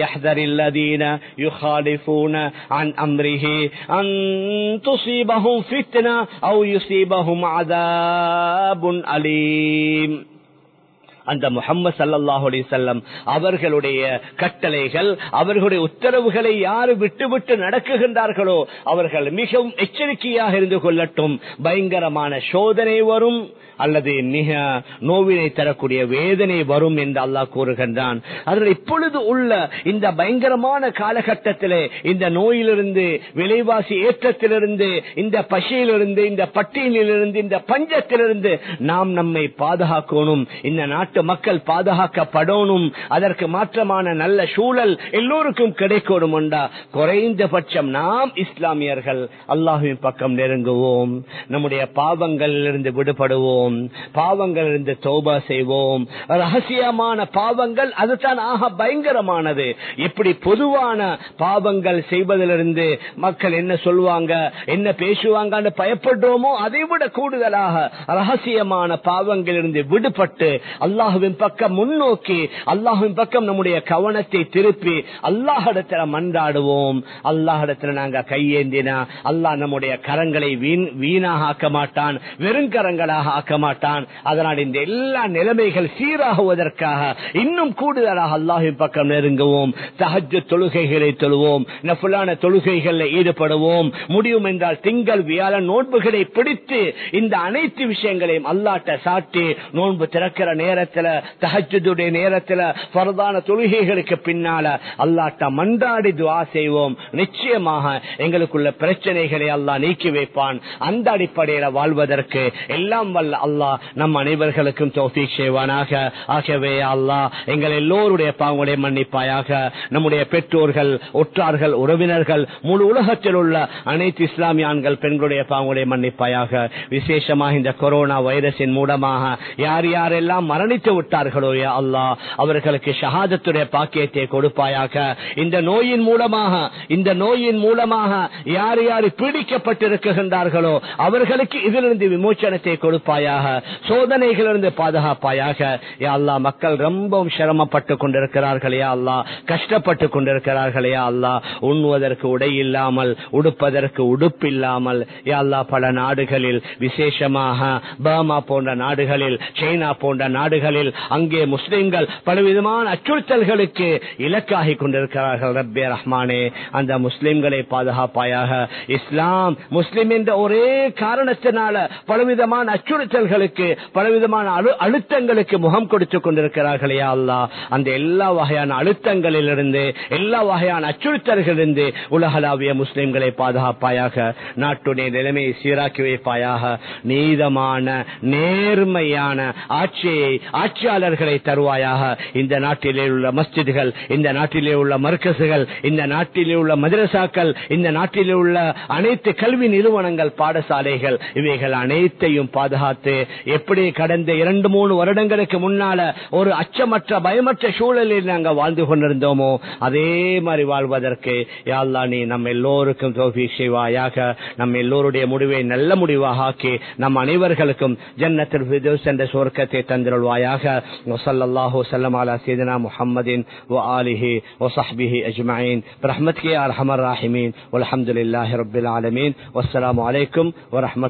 அலீம் அந்த முகம்மது சல்லாஹ் செல்லம் அவர்களுடைய கட்டளைகள் அவர்களுடைய உத்தரவுகளை யாரு விட்டு விட்டு நடக்குகின்றார்களோ அவர்கள் மிகவும் எச்சரிக்கையாக இருந்து கொள்ளட்டும் பயங்கரமான சோதனை வரும் அல்லது மிக நோவினை தரக்கூடிய வேதனை வரும் என்று அல்லாஹ் கூறுகின்றான் அதில் இப்பொழுது உள்ள இந்த பயங்கரமான காலகட்டத்திலே இந்த நோயிலிருந்து விலைவாசி ஏற்றத்திலிருந்து இந்த பசியிலிருந்து இந்த பட்டியலிலிருந்து இந்த பஞ்சத்திலிருந்து நாம் நம்மை பாதுகாக்கணும் இந்த நாட்டு மக்கள் பாதுகாக்கப்படணும் அதற்கு மாற்றமான நல்ல சூழல் எல்லோருக்கும் கிடைக்கணும் என்றா குறைந்தபட்சம் நாம் இஸ்லாமியர்கள் அல்லாஹுவின் பக்கம் நெருங்குவோம் நம்முடைய பாவங்களிலிருந்து விடுபடுவோம் பாவங்களிலிருந்து தோபா செய்வோம் ரகசியமான பாவங்கள் அதுதான் ஆக பயங்கரமானது இப்படி பொதுவான பாவங்கள் செய்வதிலிருந்து மக்கள் என்ன சொல்லுவாங்க என்ன பேசுவாங்க பயப்படுறோமோ அதை விட கூடுதலாக ரகசியமான பாவங்களிலிருந்து விடுபட்டு அல்லாஹுவின் பக்கம் முன்னோக்கி அல்லாஹுவின் பக்கம் நம்முடைய கவனத்தை திருப்பி அல்லாஹிடத்துல மன்றாடுவோம் அல்லாஹிடத்துல நாங்க கையேந்தினா அல்லாஹ் நம்முடைய கரங்களை வீண் வீணாக ஆக்க மாட்டான் வெறுங்கரங்களாக ஆக்க மாட்டான் அதனால் இந்த எல்லா நிலைமைகள் சீராகுவதற்காக இன்னும் கூடுதலாக அல்லாஹின் பக்கம் நெருங்குவோம் தஹஜ் தொழுகைகளை தொழுவோம் நஃபுலான தொழுகைகளில் ஈடுபடுவோம் முடியும் என்றால் திங்கள் வியாழன் நோன்புகளை பிடித்து இந்த அனைத்து விஷயங்களையும் அல்லாட்ட சாட்டி நோன்பு திறக்கிற நேரத்தில் தஹஜுடைய நேரத்தில் பரதான தொழுகைகளுக்கு பின்னால அல்லாட்ட மன்றாடி துவா செய்வோம் நிச்சயமாக எங்களுக்குள்ள பிரச்சனைகளை அல்லாஹ் நீக்கி வைப்பான் அந்த அடிப்படையில் வாழ்வதற்கு எல்லாம் வல்ல அல்லாஹ் நம் அனைவர்களுக்கும் தோஃபீக் செய்வானாக ஆகவே அல்லாஹ் எங்கள் எல்லோருடைய பாவங்களை மன்னிப்பாயாக நம்முடைய பெற்றோர்கள் ஒற்றார்கள் உறவினர்கள் முழு உலகத்தில் உள்ள அனைத்து இஸ்லாமிய ஆண்கள் பெண்களுடைய பாவங்களை மன்னிப்பாயாக விசேஷமாக இந்த கொரோனா வைரஸின் மூலமாக யார் யாரெல்லாம் மரணித்து விட்டார்களோ யா அல்லாஹ் அவர்களுக்கு ஷஹாதத்துடைய பாக்கியத்தை கொடுப்பாயாக இந்த நோயின் மூலமாக இந்த நோயின் மூலமாக யார் யார் பீடிக்கப்பட்டிருக்கின்றார்களோ அவர்களுக்கு இதிலிருந்து விமோச்சனத்தை கொடுப்பாயாக சோதனைகளிலிருந்து பாதுகாப்பாயாக யா அல்லா மக்கள் ரொம்பவும் சிரமப்பட்டு கொண்டிருக்கிறார்கள் யா அல்லா கஷ்டப்பட்டு கொண்டிருக்கிறார்கள் யா அல்லா உண்ணுவதற்கு உடை இல்லாமல் உடுப்பதற்கு உடுப்பு இல்லாமல் யா அல்லா பல நாடுகளில் விசேஷமாக பர்மா போன்ற நாடுகளில் சைனா போன்ற நாடுகளில் நாடுகளில் அங்கே முஸ்லிம்கள் பலவிதமான அச்சுறுத்தல்களுக்கு இலக்காகி கொண்டிருக்கிறார்கள் ரப்பே ரஹ்மானே அந்த முஸ்லிம்களை பாதுகாப்பாயாக இஸ்லாம் முஸ்லிம் என்ற ஒரே காரணத்தினால பலவிதமான அச்சுறுத்தல்களுக்கு பலவிதமான அழு- அழுத்தங்களுக்கு முகம் கொடுத்து கொண்டிருக்கிறார்களே அல்லா அந்த எல்லா வகையான அழுத்தங்களிலிருந்து எல்லா வகையான அச்சுறுத்தல்களிலிருந்து உலகளாவிய முஸ்லிம்களை பாதுகாப்பாயாக நாட்டுடைய நிலைமையை சீராக்கி வைப்பாயாக நீதமான நேர்மையான ஆட்சியை ஆட்சியாளர்களை தருவாயாக இந்த நாட்டிலே உள்ள மஸ்ஜிதுகள் இந்த நாட்டிலே உள்ள மர்க்கசுகள் இந்த நாட்டிலே உள்ள மதரசாக்கள் இந்த நாட்டிலே உள்ள அனைத்து கல்வி நிறுவனங்கள் பாடசாலைகள் இவைகள் அனைத்தையும் பாதுகாத்து எப்படி கடந்த இரண்டு மூணு வருடங்களுக்கு முன்னால ஒரு அச்சமற்ற பயமற்ற சூழலில் நாங்கள் வாழ்ந்து கொண்டிருந்தோமோ அதே மாதிரி வாழ்வதற்கு யாழ்லா நீ நம்ம எல்லோருக்கும் தோல்வி செய்வாயாக நம்ம எல்லோருடைய முடிவை நல்ல முடிவாக ஆக்கி நம் அனைவர்களுக்கும் ஜன்னத்தில் ஃபிர்தௌஸ் என்ற சுவர்க்கத்தை தந்திருள்வாயாக வஸல்லல்லாஹு வஸல்லம் அலா சையதினா முஹம்மதின் وآله وصحبه أجمعين برحمتك يا أرحم الراحمين والحمد لله رب العالمين والسلام عليكم ورحمة